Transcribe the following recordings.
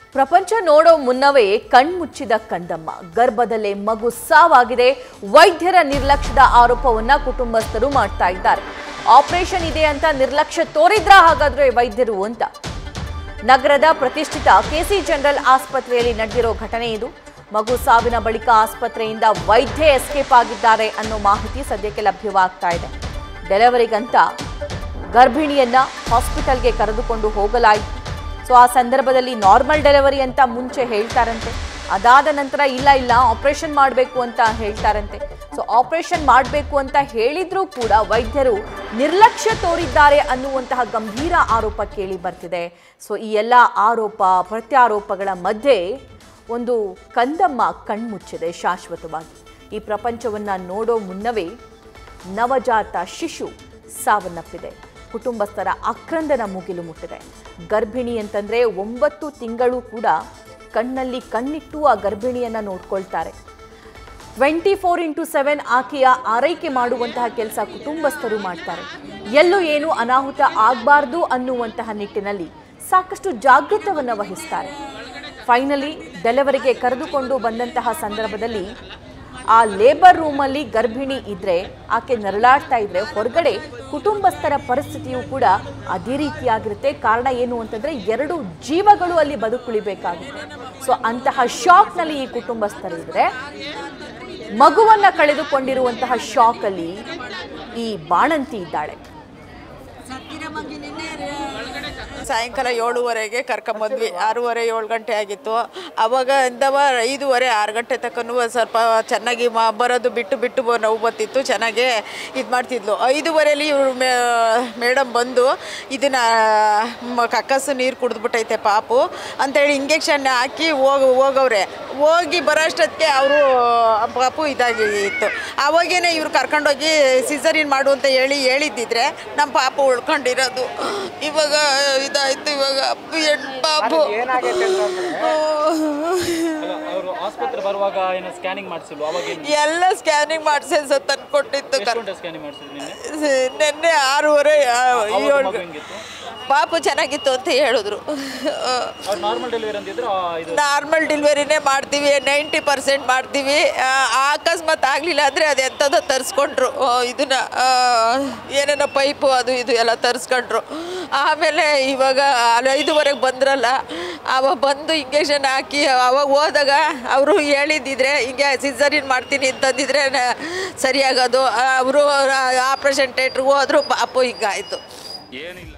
ಪ್ರಪಂಚ ನೋಡೋ ಮುನ್ನವೇ ಕಣ್ಮುಚ್ಚಿದ ಕಂದಮ್ಮ ಗರ್ಭದಲ್ಲೇ ಮಗು ಸಾವಾಗಿದೆ ವೈದ್ಯರ ನಿರ್ಲಕ್ಷ್ಯದ ಆರೋಪವನ್ನ ಕುಟುಂಬಸ್ಥರು ಮಾಡ್ತಾ ಇದ್ದಾರೆ ಆಪರೇಷನ್ ಇದೆ ಅಂತ ನಿರ್ಲಕ್ಷ್ಯ ತೋರಿದ್ರ ಹಾಗಾದ್ರೆ ವೈದ್ಯರು ಅಂತ ನಗರದ ಪ್ರತಿಷ್ಠಿತ ಕೆಸಿ ಜನರಲ್ ಆಸ್ಪತ್ರೆಯಲ್ಲಿ ನಡೆದಿರೋ ಘಟನೆ ಇದು ಮಗು ಸಾವಿನ ಬಳಿಕ ಆಸ್ಪತ್ರೆಯಿಂದ ವೈದ್ಯೆ ಎಸ್ಕೇಪ್ ಆಗಿದ್ದಾರೆ ಅನ್ನೋ ಮಾಹಿತಿ ಸದ್ಯಕ್ಕೆ ಲಭ್ಯವಾಗ್ತಾ ಇದೆ ಡೆಲಿವರಿಗಂತ ಗರ್ಭಿಣಿಯನ್ನ ಹಾಸ್ಪಿಟಲ್ಗೆ ಕರೆದುಕೊಂಡು ಹೋಗಲಾಯಿತು ಸೊ ಆ ಸಂದರ್ಭದಲ್ಲಿ ನಾರ್ಮಲ್ ಡೆಲಿವರಿ ಅಂತ ಮುಂಚೆ ಹೇಳ್ತಾರಂತೆ ಅದಾದ ನಂತರ ಇಲ್ಲ ಇಲ್ಲ ಆಪರೇಷನ್ ಮಾಡಬೇಕು ಅಂತ ಹೇಳ್ತಾರಂತೆ ಸೊ ಆಪರೇಷನ್ ಮಾಡಬೇಕು ಅಂತ ಹೇಳಿದ್ರೂ ಕೂಡ ವೈದ್ಯರು ನಿರ್ಲಕ್ಷ್ಯ ತೋರಿದ್ದಾರೆ ಅನ್ನುವಂತಹ ಗಂಭೀರ ಆರೋಪ ಕೇಳಿ ಬರ್ತಿದೆ ಸೊ ಈ ಎಲ್ಲ ಆರೋಪ ಪ್ರತ್ಯಾರೋಪಗಳ ಮಧ್ಯೆ ಒಂದು ಕಂದಮ್ಮ ಕಣ್ಮುಚ್ಚಿದೆ ಶಾಶ್ವತವಾಗಿ ಈ ಪ್ರಪಂಚವನ್ನ ನೋಡೋ ಮುನ್ನವೇ ನವಜಾತ ಶಿಶು ಸಾವನ್ನಪ್ಪಿದೆ ಕುಟುಂಬಸ್ಥರ ಆಕ್ರಂದನ ಮುಗಿಲು ಮುಟ್ಟಿದೆ ಗರ್ಭಿಣಿ ಅಂತಂದ್ರೆ ಒಂಬತ್ತು ತಿಂಗಳು ಕೂಡ ಕಣ್ಣಲ್ಲಿ ಕಣ್ಣಿಟ್ಟು ಆ ಗರ್ಭಿಣಿಯನ್ನ ನೋಡ್ಕೊಳ್ತಾರೆ ಟ್ವೆಂಟಿ ಫೋರ್ ಇಂಟು ಸೆವೆನ್ ಆಕೆಯ ಆರೈಕೆ ಮಾಡುವಂತಹ ಕೆಲಸ ಕುಟುಂಬಸ್ಥರು ಮಾಡ್ತಾರೆ ಎಲ್ಲೂ ಏನು ಅನಾಹುತ ಆಗಬಾರ್ದು ಅನ್ನುವಂತಹ ನಿಟ್ಟಿನಲ್ಲಿ ಸಾಕಷ್ಟು ಜಾಗೃತವನ್ನು ವಹಿಸ್ತಾರೆ ಫೈನಲಿ ಡೆಲಿವರಿಗೆ ಕರೆದುಕೊಂಡು ಬಂದಂತಹ ಸಂದರ್ಭದಲ್ಲಿ ಆ ಲೇಬರ್ ರೂಮಲ್ಲಿ ಗರ್ಭಿಣಿ ಇದ್ರೆ ಆಕೆ ನರಳಾಡ್ತಾ ಇದ್ರೆ ಹೊರಗಡೆ ಕುಟುಂಬಸ್ಥರ ಪರಿಸ್ಥಿತಿಯು ಕೂಡ ಅದೇ ರೀತಿಯಾಗಿರುತ್ತೆ ಕಾರಣ ಏನು ಅಂತಂದ್ರೆ ಎರಡು ಜೀವಗಳು ಅಲ್ಲಿ ಬದುಕುಳಿಬೇಕಾಗುತ್ತೆ ಸೊ ಅಂತಹ ಶಾಕ್ನಲ್ಲಿ ಈ ಕುಟುಂಬಸ್ಥರು ಇದ್ರೆ ಮಗುವನ್ನ ಕಳೆದುಕೊಂಡಿರುವಂತಹ ಶಾಕ್ ಅಲ್ಲಿ ಈ ಬಾಣಂತಿ ಇದ್ದಾಳೆ ಸಾಯಂಕಾಲ ಏಳುವರೆಗೆ ಕರ್ಕೊಂಬಂದ್ವಿ ಆರೂವರೆ ಏಳು ಗಂಟೆ ಆಗಿತ್ತು ಅವಾಗ ಇಂದವ ಐದೂವರೆ ಆರು ಗಂಟೆ ತಕ್ಕನೂ ಸ್ವಲ್ಪ ಚೆನ್ನಾಗಿ ಮ ಬರೋದು ಬಿಟ್ಟು ಬಿಟ್ಟು ಬ- ನೋವು ಬರ್ತಿತ್ತು ಚೆನ್ನಾಗೇ ಇದು ಮಾಡ್ತಿದ್ಲು ಐದೂವರೆಯಲ್ಲಿ ಇವರು ಮೇಡಮ್ ಬಂದು ಇದನ್ನು ಕಕ್ಕಸು ನೀರು ಕುಡಿದ್ಬಿಟ್ಟೈತೆ ಪಾಪು ಅಂತೇಳಿ ಇಂಜೆಕ್ಷನ್ ಹಾಕಿ ಹೋಗಿ ಹೋಗವ್ರೆ ಹೋಗಿ ಬರೋಷ್ಟೊತ್ತಿಗೆ ಅವರು ಪಾಪು ಇದಾಗಿ ಇತ್ತು ಅವಾಗೇನೆ ಇವ್ರು ಕರ್ಕೊಂಡೋಗಿ ಸಿಸರಿನ್ ಮಾಡು ಅಂತ ಹೇಳಿ ಹೇಳಿದ್ದಿದ್ರೆ ನಮ್ಮ ಪಾಪು ಉಳ್ಕೊಂಡಿರೋದು ಇವಾಗ ಇದಾಯ್ತು ಇವಾಗ ಹೆಣ್ಣು ಪಾಪು ಅವರು ಆಸ್ಪತ್ರೆ ಬರುವಾಗ ಏನೋ ಸ್ಕ್ಯಾನಿಂಗ್ ಮಾಡಿಸಿಲ್ವ ಅವಾಗ ಏನು ಎಲ್ಲ ಸ್ಕ್ಯಾನಿಂಗ್ ಮಾಡಿಸಿ ಸರ್ ತಂದು ಕೊಟ್ಟಿತ್ತು ಎಷ್ಟು ಗಂಟೆ ಸ್ಕ್ಯಾನಿಂಗ್ ಮಾಡಿಸಿದ್ರು ನಿನ್ನೆ ನಿನ್ನೆ ಆರೂವರೆ ಆ, ಅವಾಗ ಏಳು ಮಗು ಹೆಂಗಿತ್ತು ಪಾಪು ಚೆನ್ನಾಗಿತ್ತು ಅಂತ ಹೇಳಿದ್ರು ಅವ್ರು ನಾರ್ಮಲ್ ಡೆಲಿವರಿ ಅಂತಿದ್ರು ಆ, ಇದು ನಾರ್ಮಲ್ ಡೆಲಿವರಿನೇ ಮಾಡ್ತೀವಿ ನೈಂಟಿ ಪರ್ಸೆಂಟ್ ಮಾಡ್ತೀವಿ ಆ, ಅಕಸ್ಮಾತ್ ಆಗಲಿಲ್ಲ ಅಂದರೆ ಅದು ಎಂಥದೋ ತರಿಸ್ಕೊಂಡ್ರು ಇದನ್ನ ಆ, ಏನೇನೋ ಪೈಪು ಅದು ಇದು ಎಲ್ಲ ತರಿಸ್ಕೊಂಡ್ರು ಆಮೇಲೆ ಇವಾಗ ಅಲ್ಲಿ ಐದುವರೆಗೆ ಬಂದ್ರಲ್ಲ ಅವಾಗ ಬಂದು ಇಂಜೆಕ್ಷನ್ ಹಾಕಿ ಅವಾಗ ಹೋದಾಗ ಅವರು ಹೇಳಿದ್ದಿದ್ರೆ ಹಿಂಗೆ ಸಿಸರಿನ್ ಮಾಡ್ತೀನಿ ಅಂತಂದಿದ್ರೆ ನ- ಸರಿಯಾಗೋದು ಅವರು ಆಪ್ರೇಷನ್ ಥಿಯೇಟ್ರಿಗೆ ಹೋದ್ರು ಪಾಪು ಹಿಂಗಾಯಿತು ಏನಿಲ್ಲ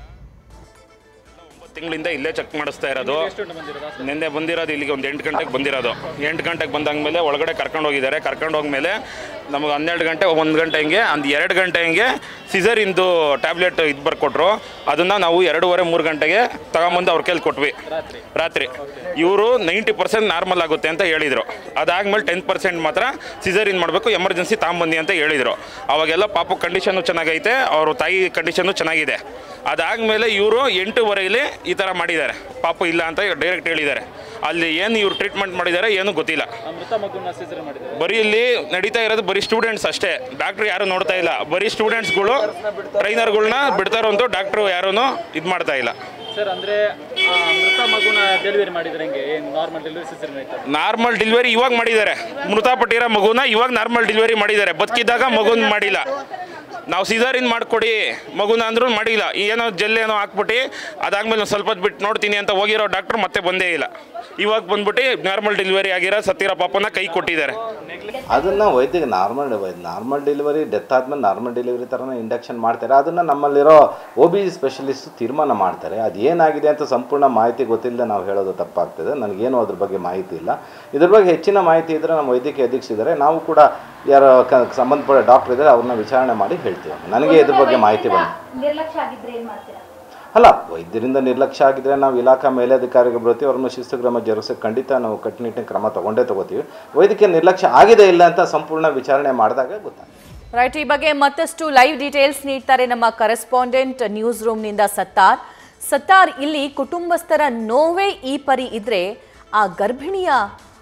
ಒಂಬತ್ತು ತಿಂಗಳಿಂದ ಇಲ್ಲೇ ಚೆಕ್ ಮಾಡಿಸ್ತಾ ಇರೋದು ಎಷ್ಟು ಗಂಟೆ ಬಂದಿರೋದು ನಿನ್ನೆ ಬಂದಿರೋದು ಇಲ್ಲಿಗೆ ಒಂದು ಎಂಟು ಗಂಟೆಗೆ ಬಂದಿರೋದು ಎಂಟು ಗಂಟೆಗೆ ಬಂದಾದ್ಮೇಲೆ ಒಳಗಡೆ ಕರ್ಕೊಂಡು ಹೋಗಿದ್ದಾರೆ ಕರ್ಕೊಂಡು ಹೋಗ್ಮೇಲೆ ನಮಗೆ ಹನ್ನೆರಡು ಗಂಟೆ ಒಂದು ಗಂಟೆ ಹಿಂಗೆ ಒಂದು ಎರಡು ಗಂಟೆ ಹಿಂಗೆ ಸಿಸರಿಂದು ಟ್ಯಾಬ್ಲೆಟ್ ಇದು ಬರ್ಕೊಟ್ರು ಅದನ್ನು ನಾವು ಎರಡೂವರೆ ಮೂರು ಗಂಟೆಗೆ ತಗೊಂಬಂದು ಅವ್ರ ಕೈಲಿ ಕೊಟ್ವಿ ರಾತ್ರಿ ಇವರು ನೈಂಟಿ ಪರ್ಸೆಂಟ್ ನಾರ್ಮಲ್ ಆಗುತ್ತೆ ಅಂತ ಹೇಳಿದರು ಅದಾದ್ಮೇಲೆ ಟೆನ್ ಪರ್ಸೆಂಟ್ ಮಾತ್ರ ಸಿಸರಿನ್ ಮಾಡಬೇಕು ಎಮರ್ಜೆನ್ಸಿ ತಗೊಂಬಂದಿ ಅಂತ ಹೇಳಿದರು ಅವಾಗೆಲ್ಲ ಪಾಪು ಕಂಡೀಷನ್ನು ಚೆನ್ನಾಗೈತೆ ಅವ್ರ ತಾಯಿ ಕಂಡೀಷನ್ನು ಚೆನ್ನಾಗಿದೆ ಅದಾದಮೇಲೆ ಇವರು ಎಂಟೂವರೆಯಲ್ಲಿ ಈ ಥರ ಮಾಡಿದ್ದಾರೆ ಪಾಪು ಇಲ್ಲ ಅಂತ ಡೈರೆಕ್ಟ್ ಹೇಳಿದ್ದಾರೆ ಅಲ್ಲಿ ಏನು ಇವ್ರು ಟ್ರೀಟ್ಮೆಂಟ್ ಮಾಡಿದ್ದಾರೆ ಏನೂ ಗೊತ್ತಿಲ್ಲ ಆ ಮೃತ ಮಗುನ ಸಿಸರ್ ಮಾಡಿದ್ದಾರೆ ಬರೀ ಇಲ್ಲಿ ನಡೀತಾ ಇರೋದು ಬರೀ ಸ್ಟೂಡೆಂಟ್ಸ್ ಅಷ್ಟೇ ಡಾಕ್ಟ್ರು ಯಾರು ನೋಡ್ತಾ ಇಲ್ಲ ಬರೀ ಸ್ಟೂಡೆಂಟ್ಸ್ಗಳು ಟ್ರೈನರ್ಗಳ್ನ ಬಿಡ್ತಾರಂತೂ ಡಾಕ್ಟ್ರು ಯಾರೂ ಇದು ಮಾಡ್ತಾ ಇಲ್ಲ ಸರ್ ಅಂದ್ರೆ ಆ ಮೃತ ಮಗುನ ಡೆಲಿವರಿ ಮಾಡಿದ್ರೆ ಹೆಂಗೆ ಏನು ನಾರ್ಮಲ್ ಡೆಲಿವರಿ ಸಿಸರ್ ಆಯ್ತಾ ನಾರ್ಮಲ್ ಡೆಲಿವರಿ ಇವಾಗ ಮಾಡಿದ್ದಾರೆ ಮೃತಪಟ್ಟಿರೋ ಮಗುನ ಇವಾಗ ನಾರ್ಮಲ್ ಡೆಲಿವರಿ ಮಾಡಿದ್ದಾರೆ ಬದುಕಿದ್ದಾಗ ಮಗುನ ಮಾಡಿಲ್ಲ ನಾವು ಸಿಸರಿನ್ ಮಾಡಿಕೊಡಿ ಮಗುನ ಅಂದ್ರೂ ಮಾಡಿಲ್ಲ ಏನೋ ಜೆಲ್ ಏನೋ ಹಾಕ್ಬಿಟ್ಟು ಅದಾದ್ಮೇಲೆ ಒಂದು ಸ್ವಲ್ಪ ಹೊತ್ತು ಬಿಟ್ಟು ನೋಡ್ತೀನಿ ಅಂತ ಹೋಗಿರೋ ಡಾಕ್ಟ್ರು ಮತ್ತೆ ಬಂದೇ ಇಲ್ಲ ಇವಾಗ ಬಂದ್ಬಿಟ್ಟು ನಾರ್ಮಲ್ ಡೆಲಿವರಿ ಆಗಿರೋ ಸತ್ತಿರೋ ಪಾಪನ ಕೈ ಕೊಟ್ಟಿದ್ದಾರೆ ಅದನ್ನು ವೈದ್ಯಗೆ ನಾರ್ಮಲ್ ನಾರ್ಮಲ್ ಡೆಲಿವರಿ ಡೆತ್ ಆದಮೇಲೆ ನಾರ್ಮಲ್ ಡೆಲಿವರಿ ಥರನೇ ಇಂಡಕ್ಷನ್ ಮಾಡ್ತಾರೆ ಅದನ್ನು ನಮ್ಮಲ್ಲಿರೋ ಒ ಬಿ ಸ್ಪೆಷಲಿಸ್ಟ್ ತೀರ್ಮಾನ ಮಾಡ್ತಾರೆ ಅದು ಏನಾಗಿದೆ ಅಂತ ಸಂಪೂರ್ಣ ಮಾಹಿತಿ ಗೊತ್ತಿಲ್ಲದೆ ನಾವು ಹೇಳೋದು ತಪ್ಪಾಗ್ತದೆ ನನಗೇನು ಅದ್ರ ಬಗ್ಗೆ ಮಾಹಿತಿ ಇಲ್ಲ ಇದ್ರ ಬಗ್ಗೆ ಹೆಚ್ಚಿನ ಮಾಹಿತಿ ಇದ್ದರೆ ನಮ್ಮ ವೈದ್ಯಕೀಯ ಅಧೀಕ್ಷಿದ್ದಾರೆ ನಾವು ಕೂಡ ಯಾರು ಕ ಸಂಬಂಧಪಟ್ಟ ಡಾಕ್ಟರ್ ಇದ್ದಾರೆ ಅವ್ರನ್ನ ವಿಚಾರಣೆ ಮಾಡಿ ಹೇಳ್ತೀವಿ ನನಗೆ ಇದ್ರ ಬಗ್ಗೆ ಮಾಹಿತಿ ಬಂದು ನಿರ್ಲಕ್ಷ್ಯ ಆಗಿದ್ರೆ ಏನ್ ಮಾಡ್ತೀರಾ ಅಲ್ಲ ವೈದ್ಯರಿಂದ ನಿರ್ಲಕ್ಷ್ಯ ಆಗಿದ್ರೆ ನಾವು ಇಲಾಖಾ ಮೇಲಧಿಕಾರಿಗೆ ಬರ್ತೀವಿ ಅವ್ರನ್ನ ಶಿಸ್ತು ಕ್ರಮ ಜರುಗಿಸೋಕೆ ಖಂಡಿತ ನಾವು ಕಟ್ಟುನಿಟ್ಟಿನ ಕ್ರಮ ತಗೊಂಡೇ ತಗೋತೀವಿ ವೈದ್ಯಕೀಯ ನಿರ್ಲಕ್ಷ್ಯ ಆಗಿದೆ ಇಲ್ಲ ಅಂತ ಸಂಪೂರ್ಣ ವಿಚಾರಣೆ ಮಾಡಿದಾಗ ಗೊತ್ತಾಗುತ್ತೆ ರೈಟ್ ಈ ಬಗ್ಗೆ ಮತ್ತಷ್ಟು ಲೈವ್ ಡೀಟೇಲ್ಸ್ ನೀಡ್ತಾರೆ ನಮ್ಮ ಕರೆಸ್ಪಾಂಡೆಂಟ್ ನ್ಯೂಸ್ ರೂಮ್ನಿಂದ ಸತ್ತಾರ್ ಸತ್ತಾರ್ ಇಲ್ಲಿ ಕುಟುಂಬಸ್ಥರ ನೋವೇ ಈ ಪರಿ ಇದ್ರೆ ಆ ಗರ್ಭಿಣಿಯ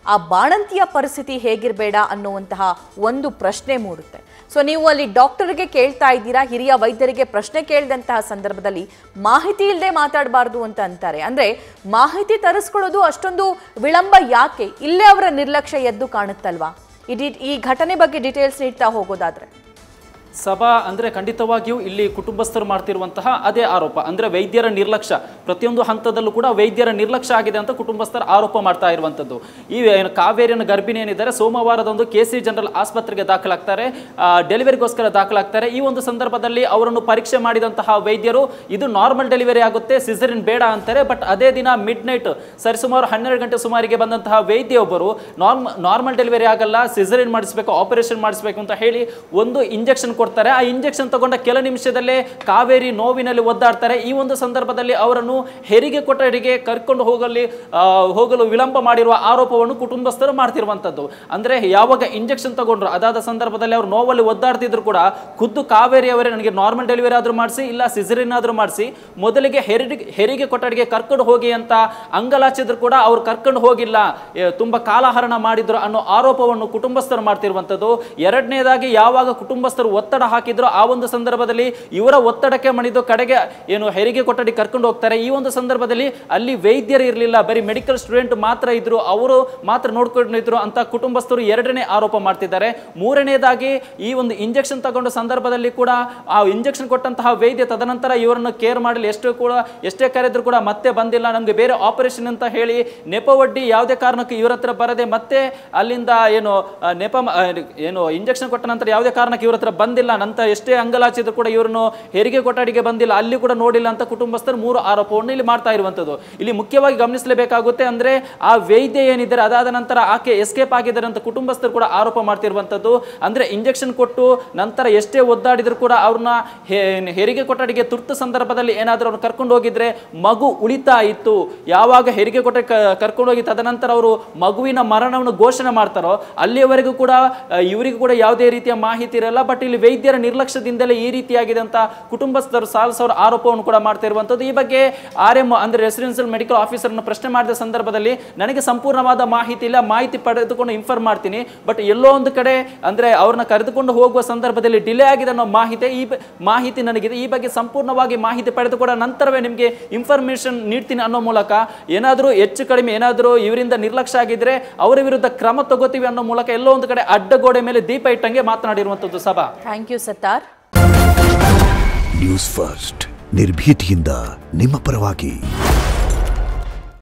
ಆ ಬಾಣಂತಿಯ ಪರಿಸ್ಥಿತಿ ಹೇಗಿರಬೇಡ ಅನ್ನುವಂತಹ ಒಂದು ಪ್ರಶ್ನೆ ಮೂಡುತ್ತೆ ಸೊ ನೀವು ಅಲ್ಲಿ ಡಾಕ್ಟರ್ಗೆ ಕೇಳ್ತಾ ಇದ್ದೀರಾ ಹಿರಿಯ ವೈದ್ಯರಿಗೆ ಪ್ರಶ್ನೆ ಕೇಳಿದಂತಹ ಸಂದರ್ಭದಲ್ಲಿ ಮಾಹಿತಿ ಇಲ್ಲದೆ ಮಾತಾಡಬಾರ್ದು ಅಂತ ಅಂತಾರೆ ಅಂದ್ರೆ ಮಾಹಿತಿ ತರಿಸ್ಕೊಳ್ಳೋದು ಅಷ್ಟೊಂದು ವಿಳಂಬ ಯಾಕೆ ಇಲ್ಲೇ ಅವರ ನಿರ್ಲಕ್ಷ್ಯ ಎದ್ದು ಕಾಣುತ್ತಲ್ವಾ ಈ ಡಿ- ಈ ಘಟನೆ ಬಗ್ಗೆ ಡೀಟೇಲ್ಸ್ ನೀಡ್ತಾ ಹೋಗೋದಾದ್ರೆ ಸಭಾ ಅಂದರೆ ಖಂಡಿತವಾಗಿಯೂ ಇಲ್ಲಿ ಕುಟುಂಬಸ್ಥರು ಮಾಡ್ತಿರುವಂತಹ ಅದೇ ಆರೋಪ ಅಂದರೆ ವೈದ್ಯರ ನಿರ್ಲಕ್ಷ್ಯ ಪ್ರತಿಯೊಂದು ಹಂತದಲ್ಲೂ ಕೂಡ ವೈದ್ಯರ ನಿರ್ಲಕ್ಷ್ಯ ಆಗಿದೆ ಅಂತ ಕುಟುಂಬಸ್ಥರು ಆರೋಪ ಮಾಡ್ತಾ ಇರುವಂಥದ್ದು ಈ ಏನು ಕಾವೇರಿಯನ್ನು ಗರ್ಭಿಣಿ ಏನಿದ್ದಾರೆ ಸೋಮವಾರದಂದು ಕೆ ಸಿ ಜನರಲ್ ಆಸ್ಪತ್ರೆಗೆ ದಾಖಲಾಗ್ತಾರೆ ಆ, ಡೆಲಿವರಿಗೋಸ್ಕರ ದಾಖಲಾಗ್ತಾರೆ ಈ ಒಂದು ಸಂದರ್ಭದಲ್ಲಿ ಅವರನ್ನು ಪರೀಕ್ಷೆ ಮಾಡಿದಂತಹ ವೈದ್ಯರು ಇದು ನಾರ್ಮಲ್ ಡೆಲಿವರಿ ಆಗುತ್ತೆ ಸಿಸರಿನ್ ಬೇಡ ಅಂತಾರೆ ಬಟ್ ಅದೇ ದಿನ ಮಿಡ್ ನೈಟ್ ಸರಿಸುಮಾರು ಹನ್ನೆರಡು ಗಂಟೆ ಸುಮಾರಿಗೆ ಬಂದಂತಹ ವೈದ್ಯ ಒಬ್ಬರು ನಾರ್ಮ್ ನಾರ್ಮಲ್ ಡೆಲಿವರಿ ಆಗಲ್ಲ ಸಿಸರಿನ್ ಮಾಡಿಸ್ಬೇಕು ಆಪರೇಷನ್ ಮಾಡಿಸ್ಬೇಕು ಅಂತ ಹೇಳಿ ಒಂದು ಇಂಜೆಕ್ಷನ್ ಕೊಡ್ತಾರೆ ಆ ಇಂಜೆಕ್ಷನ್ ತಗೊಂಡ ಕೆಲ ನಿಮಿಷದಲ್ಲೇ ಕಾವೇರಿ ನೋವಿನಲ್ಲಿ ಒದ್ದಾಡ್ತಾರೆ ಈ ಒಂದು ಸಂದರ್ಭದಲ್ಲಿ ಅವರನ್ನು ಹೆರಿಗೆ ಕೊಠಡಿಗೆ ಕರ್ಕೊಂಡು ಹೋಗಲಿ ಆ, ಹೋಗಲು ವಿಳಂಬ ಮಾಡಿರುವ ಆರೋಪವನ್ನು ಕುಟುಂಬಸ್ಥರು ಮಾಡ್ತಿರುವಂಥದ್ದು ಅಂದ್ರೆ ಯಾವಾಗ ಇಂಜೆಕ್ಷನ್ ತಗೊಂಡ್ರು ಅದಾದ ಸಂದರ್ಭದಲ್ಲಿ ಅವರು ನೋವಲ್ಲಿ ಒದ್ದಾಡ್ತಿದ್ರು ಕೂಡ ಖುದ್ದು ಕಾವೇರಿ ಅವರೇ ನನಗೆ ನಾರ್ಮಲ್ ಡೆಲಿವರಿ ಆದ್ರೂ ಮಾಡಿಸಿ ಇಲ್ಲ ಸಿಸರಿನ್ ಆದ್ರೂ ಮಾಡಿಸಿ ಮೊದಲಿಗೆ ಹೆರಿಗೆ ಹೆರಿಗೆ ಕೊಠಡಿಗೆ ಕರ್ಕೊಂಡು ಹೋಗಿ ಅಂತ ಅಂಗಲಾಚಿದ್ರು ಕೂಡ ಅವ್ರು ಕರ್ಕೊಂಡು ಹೋಗಿಲ್ಲ ಏ, ತುಂಬಾ ಕಾಲಹರಣ ಮಾಡಿದ್ರು ಅನ್ನೋ ಆರೋಪವನ್ನು ಕುಟುಂಬಸ್ಥರು ಮಾಡ್ತಿರುವಂಥದ್ದು ಎರಡನೇದಾಗಿ ಯಾವಾಗ ಕುಟುಂಬಸ್ಥರು ಒತ್ತಡ ಹಾಕಿದ್ರು ಆ ಒಂದು ಸಂದರ್ಭದಲ್ಲಿ ಇವರ ಒತ್ತಡಕ್ಕೆ ಮಣಿದು ಕಡೆಗೆ ಏನು ಹೆರಿಗೆ ಕೊಠಡಿ ಕರ್ಕೊಂಡು ಹೋಗ್ತಾರೆ ಈ ಒಂದು ಸಂದರ್ಭದಲ್ಲಿ ಅಲ್ಲಿ ವೈದ್ಯರು ಇರಲಿಲ್ಲ ಬರೀ ಮೆಡಿಕಲ್ ಸ್ಟೂಡೆಂಟ್ ಮಾತ್ರ ಇದ್ರು ಅವರು ಮಾತ್ರ ನೋಡ್ಕೊಂಡಿದ್ರು ಅಂತ ಕುಟುಂಬಸ್ಥರು ಎರಡನೇ ಆರೋಪ ಮಾಡ್ತಿದ್ದಾರೆ ಮೂರನೇದಾಗಿ ಈ ಒಂದು ಇಂಜೆಕ್ಷನ್ ತಗೊಂಡ ಸಂದರ್ಭದಲ್ಲಿ ಕೂಡ ಆ ಇಂಜೆಕ್ಷನ್ ಕೊಟ್ಟಂತಹ ವೈದ್ಯ ತದನಂತರ ಇವರನ್ನು ಕೇರ್ ಮಾಡಲಿ ಎಷ್ಟು ಕೂಡ ಎಷ್ಟೇ ಕರೆದ್ರು ಕೂಡ ಮತ್ತೆ ಬಂದಿಲ್ಲ ನಮಗೆ ಬೇರೆ ಆಪರೇಷನ್ ಅಂತ ಹೇಳಿ ನೆಪವಡ್ಡಿ ಯಾವುದೇ ಕಾರಣಕ್ಕೂ ಇವ್ರ ಹತ್ರ ಬರದೆ ಮತ್ತೆ ಅಲ್ಲಿಂದ ಏನು ಆ, ನೆಪ ಮ- ಆ, ಏನು ಇಂಜೆಕ್ಷನ್ ಕೊಟ್ಟ ನಂತರ ಯಾವುದೇ ಕಾರಣಕ್ಕೆ ಇವ್ರ ಹತ್ರ ಬಂದಿಲ್ಲ ನಂತರ ಎಷ್ಟೇ ಅಂಗಲಾಚಿದ್ರು ಕೂಡ ಇವ್ರನ್ನು ಹೆರಿಗೆ ಕೊಠಡಿಗೆ ಬಂದಿಲ್ಲ ಅಲ್ಲಿ ಕೂಡ ನೋಡಿಲ್ಲ ಅಂತ ಕುಟುಂಬಸ್ಥರು ಮೂರು ಆರೋಪವನ್ನು ಇಲ್ಲಿ ಮಾಡ್ತಾ ಇರುವಂಥದ್ದು ಇಲ್ಲಿ ಮುಖ್ಯವಾಗಿ ಗಮನಿಸಲೇಬೇಕಾಗುತ್ತೆ ಅಂದ್ರೆ ಆ ವೈದ್ಯ ಏನಿದ್ದಾರೆ ಅದಾದ ನಂತರ ಆಕೆ ಎಸ್ಕೇಪ್ ಆಗಿದ್ದಾರೆ ಅಂತ ಕುಟುಂಬಸ್ಥರು ಕೂಡ ಆರೋಪ ಮಾಡ್ತಿರುವಂಥದ್ದು ಅಂದ್ರೆ ಇಂಜೆಕ್ಷನ್ ಕೊಟ್ಟು ನಂತರ ಎಷ್ಟೇ ಒದ್ದಾಡಿದ್ರು ಕೂಡ ಅವ್ರನ್ನ ಹೆ- ಹೆರಿಗೆ ಕೊಠಡಿಗೆ ತುರ್ತು ಸಂದರ್ಭದಲ್ಲಿ ಏನಾದರೂ ಅವ್ರು ಕರ್ಕೊಂಡು ಹೋಗಿದ್ರೆ ಮಗು ಉಳಿತಾ ಇತ್ತು ಯಾವಾಗ ಹೆರಿಗೆ ಕೊಠಡಿ ಕರ್ಕೊಂಡು ಹೋಗಿ ತದನಂತರ ಅವರು ಮಗುವಿನ ಮರಣವನ್ನು ಘೋಷಣೆ ಮಾಡ್ತಾರೋ ಅಲ್ಲಿಯವರೆಗೂ ಕೂಡ ಆ, ಇವರಿಗೂ ಕೂಡ ಯಾವುದೇ ರೀತಿಯ ಮಾಹಿತಿ ಇರಲ್ಲ ಬಟ್ ಇಲ್ಲಿ ವೈದ್ಯರ ನಿರ್ಲಕ್ಷ್ಯದಿಂದಲೇ ಈ ರೀತಿಯಾಗಿದೆ ಅಂತ ಕುಟುಂಬಸ್ಥರು ಸಾಲ್ ಸಾವಿರ ಆರೋಪವನ್ನು ಕೂಡ ಮಾಡ್ತಾ ಇರುವಂಥದ್ದು ಈ ಬಗ್ಗೆ ಆರ್ ಎಂ ಅಂದ್ರೆ ರೆಸಿಡೆನ್ಸಿಯಲ್ ಮೆಡಿಕಲ್ ಆಫೀಸರ್ನ ಪ್ರಶ್ನೆ ಮಾಡಿದ ಸಂದರ್ಭದಲ್ಲಿ ನನಗೆ ಸಂಪೂರ್ಣವಾದ ಮಾಹಿತಿ ಇಲ್ಲ ಮಾಹಿತಿ ಪಡೆದುಕೊಂಡು ಇನ್ಫಾರ್ಮ್ ಮಾಡ್ತೀನಿ ಬಟ್ ಎಲ್ಲೋ ಒಂದು ಕಡೆ ಅಂದ್ರೆ ಅವ್ರನ್ನ ಕರೆದುಕೊಂಡು ಹೋಗುವ ಸಂದರ್ಭದಲ್ಲಿ ಡಿಲೇ ಆಗಿದೆ ಅನ್ನೋ ಮಾಹಿತಿ ಈ ಬ- ಮಾಹಿತಿ ನನಗಿದೆ ಈ ಬಗ್ಗೆ ಸಂಪೂರ್ಣವಾಗಿ ಮಾಹಿತಿ ಪಡೆದುಕೊಂಡ ನಂತರವೇ ನಿಮಗೆ ಇನ್ಫಾರ್ಮೇಶನ್ ನೀಡ್ತೀನಿ ಅನ್ನೋ ಮೂಲಕ ಏನಾದರೂ ಹೆಚ್ಚು ಕಡಿಮೆ ಏನಾದರೂ ಇವರಿಂದ ನಿರ್ಲಕ್ಷ್ಯ ಆಗಿದ್ರೆ ಅವರ ವಿರುದ್ಧ ಕ್ರಮ ತಗೋತೀವಿ ಅನ್ನೋ ಮೂಲಕ ಎಲ್ಲೋ ಒಂದು ಕಡೆ ಅಡ್ಡಗೋಡೆ ಮೇಲೆ ದೀಪ ಇಟ್ಟಂಗೆ ಮಾತನಾಡಿರುವಂಥದ್ದು ಸಭಾ thank you Sattar news first ನಿರ್ಭೀತಿಯಿಂದ ನಿಮ್ಮ ಪರವಾಗಿ